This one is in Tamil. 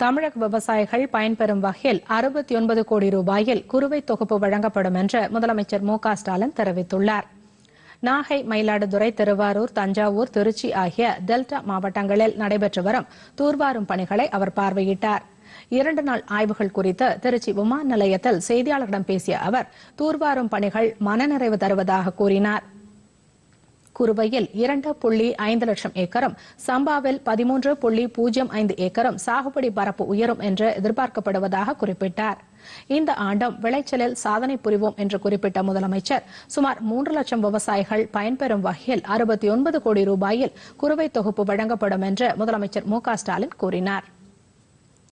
தமிழக விவசாயிகள் பயன்பெறும் வகையில் அறுபத்தி ஒன்பது கோடி ரூபாயில் குறுவை தொகுப்பு வழங்கப்படும் என்று முதலமைச்சர் மு க ஸ்டாலின் தெரிவித்துள்ளார் நாகை மயிலாடுதுறை திருவாரூர் தஞ்சாவூர் திருச்சி ஆகிய டெல்டா மாவட்டங்களில் நடைபெற்று வரும் தூர்வாரும் பணிகளை அவர் பார்வையிட்டார் இரண்டு நாள் ஆய்வுகள் குறித்து திருச்சி விமான நிலையத்தில் செய்தியாளர்களிடம் பேசிய அவர் தூர்வாரும் பணிகள் மனநிறைவு தருவதாக கூறினார் குறுவையில் இரண்டு புள்ளி ஐந்து லட்சம் ஏக்கரும் சம்பாவில் பதிமூன்று புள்ளி பூஜ்ஜியம் ஐந்து ஏக்கரும் சாகுபடி பரப்பு உயரும் என்று எதிர்பார்க்கப்படுவதாக குறிப்பிட்டார் இந்த ஆண்டும் விளைச்சலில் சாதனை புரிவோம் என்று குறிப்பிட்ட முதலமைச்சர் சுமார் மூன்று லட்சம் விவசாயிகள் பயன்பெறும் வகையில் அறுபத்தி ஒன்பது கோடி ரூபாயில் குறுவை தொகுப்பு வழங்கப்படும் என்று முதலமைச்சர் மு க ஸ்டாலின் கூறினார்